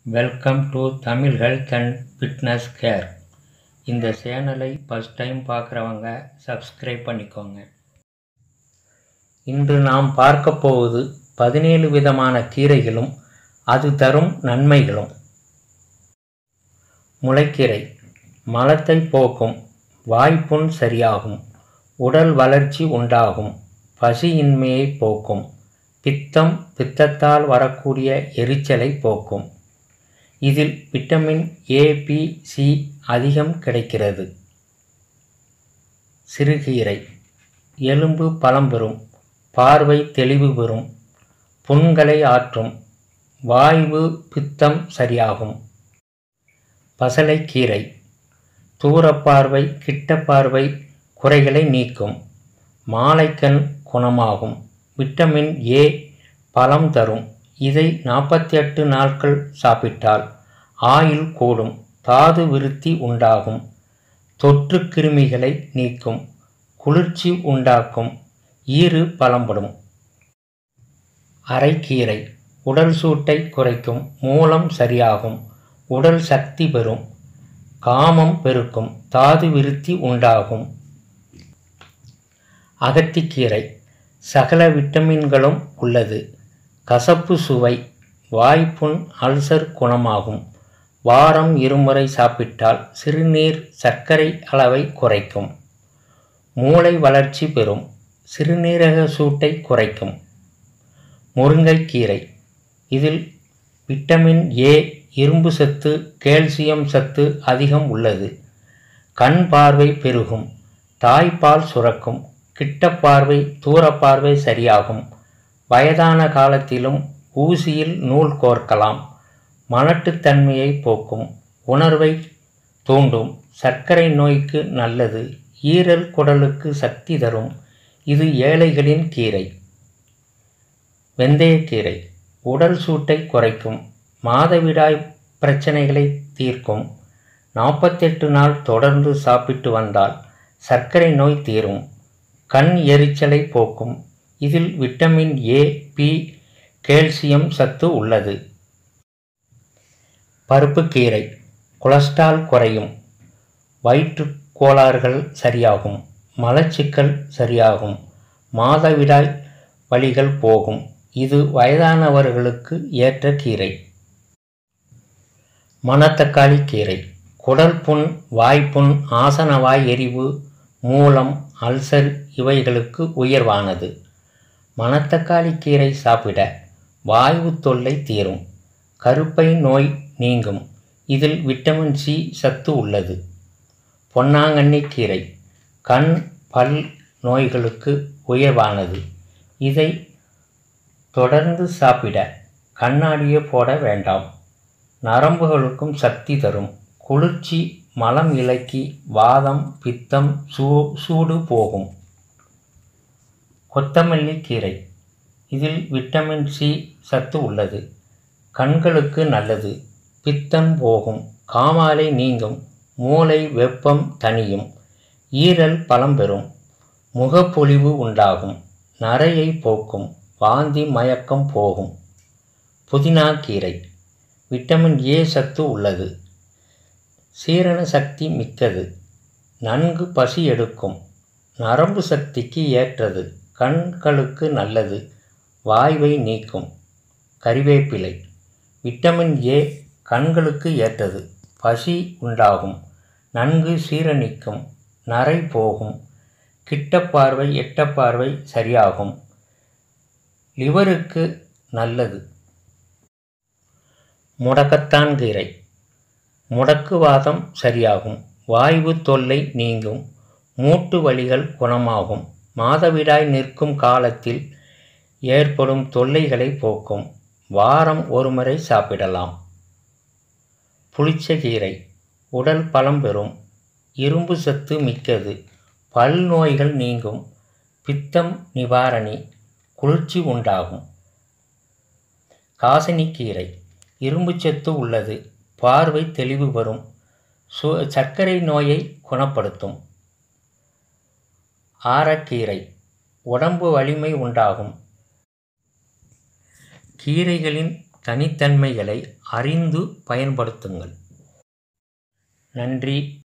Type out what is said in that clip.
welcome to Tamil health and fitness care இந்த சேனலை first time பார்க்குறவங்க சப்ஸ்கிரைப் பண்ணிக்கோங்க இன்று நாம் பார்க்க போவது பதினேழு விதமான கீரைகளும் அது தரும் நன்மைகளும் முளைக்கீரை மலத்தை போக்கும் வாய்ப்புண் சரியாகும் உடல் வளர்ச்சி உண்டாகும் பசியின்மையை போக்கும் பித்தம் பித்தத்தால் வரக்கூடிய எரிச்சலை போக்கும் இதில் விட்டமின் ஏ பி சி அதிகம் கிடைக்கிறது சிறுகீரை எலும்பு பலம் பெறும் பார்வை தெளிவு பெறும் புண்களை ஆற்றும் வாய்வு பித்தம் சரியாகும் பசலைக்கீரை தூரப்பார்வை கிட்ட பார்வை குறைகளை நீக்கும் மாலைக்கண் குணமாகும் விட்டமின் ஏ பலம் தரும் இதை நாற்பத்தி எட்டு நாட்கள் சாப்பிட்டால் ஆயுள் கூடும் தாது விருத்தி உண்டாகும் தொற்று கிருமிகளை நீக்கும் குளிர்ச்சி உண்டாக்கும் ஈறு பலம்படும் அரைக்கீரை உடல் சூட்டை குறைக்கும் மூலம் சரியாகும் உடல் சக்தி பெறும் காமம் பெருக்கும் தாது விருத்தி உண்டாகும் அகத்திக்கீரை சகல விட்டமின்களும் உள்ளது கசப்பு சுவை வாய்ப்புண் அல்சர் குணமாகும் வாரம் இருமுறை சாப்பிட்டால் சிறுநீர் சர்க்கரை அளவை குறைக்கும் மூளை வளர்ச்சி பெறும் சிறுநீரக சூட்டை குறைக்கும் முருங்கைக்கீரை இதில் விட்டமின் ஏ இரும்பு சத்து கேல்சியம் சத்து அதிகம் உள்ளது கண் பார்வை பெருகும் தாய்ப்பால் சுரக்கும் கிட்ட பார்வை தூரப்பார்வை சரியாகும் வயதான காலத்திலும் ஊசியில் நூல் கோர்க்கலாம் மலட்டுத்தன்மையை போக்கும் உணர்வை தூண்டும் சர்க்கரை நோய்க்கு நல்லது ஈரல் குடலுக்கு சக்தி தரும் இது ஏழைகளின் கீரை வெந்தயக்கீரை உடல் சூட்டை குறைக்கும் மாதவிடாய் பிரச்சனைகளை தீர்க்கும் நாற்பத்தெட்டு நாள் தொடர்ந்து சாப்பிட்டு வந்தால் சர்க்கரை நோய் தீரும் கண் எரிச்சலை போக்கும் இதில் விட்டமின் ஏ பி கேல்சியம் சத்து உள்ளது பருப்புக்கீரை கொலஸ்ட்ரால் குறையும் வயிற்று கோளாறுகள் சரியாகும் மலச்சிக்கல் சரியாகும் மாதவிடாய் வலிகள் போகும் இது வயதானவர்களுக்கு ஏற்ற கீரை மணத்தக்காளி கீரை குடல் புண் வாய்ப்புண் ஆசனவாய் எரிவு மூலம் அல்சர் இவைகளுக்கு உயர்வானது மணத்தக்காளி கீரை சாப்பிட வாயு தொல்லை தீரும் கருப்பை நோய் நீங்கும் இதில் விட்டமின் சி சத்து உள்ளது பொன்னாங்கண்ணி கீரை கண் பல் நோய்களுக்கு உயர்வானது இதை தொடர்ந்து சாப்பிட கண்ணாடியே போட வேண்டாம் நரம்புகளுக்கும் சக்தி தரும் குளிர்ச்சி மலம் இலக்கி வாதம் பித்தம் சூ சூடு போகும் கொத்தமல்லி கீரை இதில் விட்டமின் சி சத்து உள்ளது கண்களுக்கு நல்லது பித்தம் போகும் காமாலை நீங்கும் மூளை வெப்பம் தணியும் ஈரல் பலம் பெறும் முகப்பொலிவு உண்டாகும் நரையை போக்கும் வாந்தி மயக்கம் போகும் புதினா கீரை விட்டமின் ஏ சத்து உள்ளது சீரண சக்தி மிக்கது நன்கு பசி எடுக்கும் நரம்பு சக்திக்கு ஏற்றது கண்களுக்கு நல்லது வாய்வை நீக்கும் கறிவேப்பிலை விட்டமின் ஏ கண்களுக்கு ஏற்றது பசி உண்டாகும் நன்கு சீரணிக்கும் நரை போகும் கிட்டப்பார்வை எட்டப்பார்வை சரியாகும் லிவருக்கு நல்லது முடக்கத்தான் கீரை முடக்குவாதம் சரியாகும் வாய்வு தொல்லை நீங்கும் மூட்டு வலிகள் குணமாகும் மாதவிடாய் நிற்கும் காலத்தில் ஏற்படும் தொல்லைகளை போக்கும் வாரம் ஒருமுறை சாப்பிடலாம் புளிச்சகீரை உடல் பலம் பெறும் இரும்பு சத்து மிக்கது பல் நோய்கள் நீங்கும் பித்தம் நிவாரணி குளிர்ச்சி உண்டாகும் காசினிக்கீரை இரும்பு சத்து உள்ளது பார்வை தெளிவு வரும் சு சர்க்கரை நோயை குணப்படுத்தும் ஆரக்கீரை உடம்பு வலிமை உண்டாகும் கீரைகளின் தனித்தன்மைகளை அறிந்து பயன்படுத்துங்கள் நன்றி